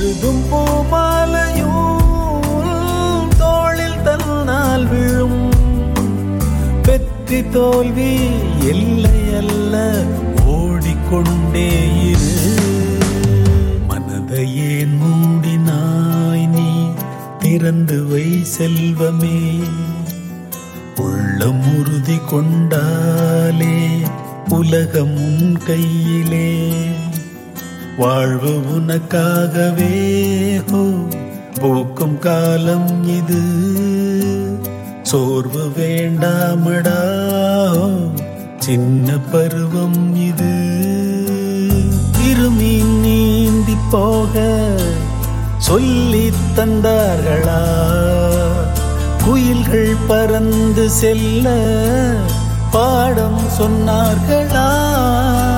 எழுதும் பூமாலையும் தோளில் தன்னால் விழும் வெற்றி தோல்வி எல்லை அல்ல ஓடிக்கொண்டே இரு மனதை ஏன் மூடினாய் நீ திறந்து வை செல்வமே உள்ளம் உறுதி கொண்டாலே உலகம் உன் கையிலே வாழ்வு உனக்காகவே ஹோ பூக்கும் காலம் இது சோர்வு வேண்டாமடா ஹோ, சின்ன பருவம் இது திருமீன் நீந்தி போக சொல்லித் தந்தார்களா குயில்கள் பறந்து செல்ல பாடம் சொன்னார்களா